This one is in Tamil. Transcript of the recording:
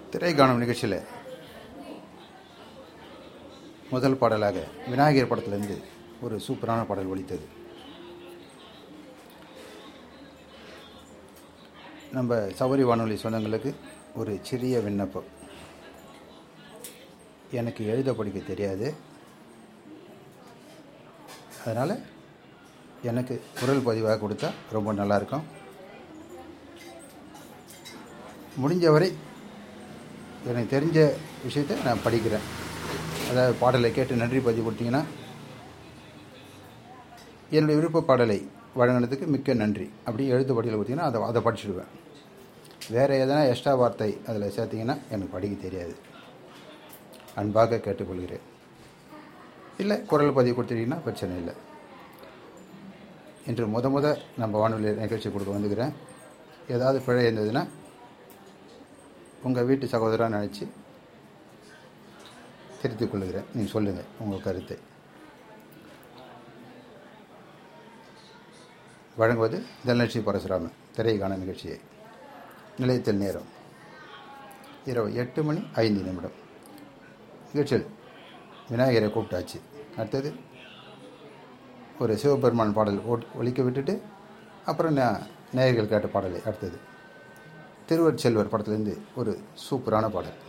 திரைக்காணும் நிகழ்ச்சியில் முதல் பாடலாக விநாயகர் படத்திலிருந்து ஒரு சூப்பரான பாடல் ஒலித்தது நம்ம சௌரி வானொலி சொந்தங்களுக்கு ஒரு சிறிய விண்ணப்பம் எனக்கு எழுத படிக்க தெரியாது அதனால் எனக்கு குரல் பதிவாக கொடுத்தா ரொம்ப நல்லாயிருக்கும் முடிஞ்சவரை எனக்கு தெரிஞ்ச விஷயத்தை நான் படிக்கிறேன் அதாவது பாடலை கேட்டு நன்றி பதிவு கொடுத்தீங்கன்னா என்னுடைய விருப்ப பாடலை வழங்கினதுக்கு மிக்க நன்றி அப்படி எழுத்து படியில் கொடுத்தீங்கன்னா அதை அதை படிச்சுடுவேன் வேறு எதனா எக்ஸ்ட்ரா வார்த்தை அதில் சேர்த்திங்கன்னா எனக்கு படிக்க தெரியாது அன்பாக கேட்டுக்கொள்கிறேன் இல்லை குரல் பதிவு கொடுத்துட்டீங்கன்னா பிரச்சனை இல்லை இன்று முத முத நம்ம வானொலி நிகழ்ச்சி கொடுக்க வந்துக்கிறேன் ஏதாவது பிழை இருந்ததுன்னா உங்கள் வீட்டு சகோதராக நினச்சி திருத்திக் கொள்கிறேன் நீங்கள் சொல்லுங்கள் உங்கள் கருத்தை வழங்குவது தனலட்சுமி பரசுராமன் திரைக்கான நிகழ்ச்சியை நிலையத்தில் நேரம் இரவு எட்டு மணி ஐந்து நிமிடம் நிகழ்ச்சியில் விநாயகரை கூப்பிட்டாச்சு அடுத்தது ஒரு சிவபெருமான் பாடல் ஓட் ஒழிக்க விட்டுட்டு அப்புறம் நான் நேயர்கள் கேட்ட பாடலை அடுத்தது திருவற்செல்வர் படத்துலேருந்து ஒரு சூப்பரான பாடல்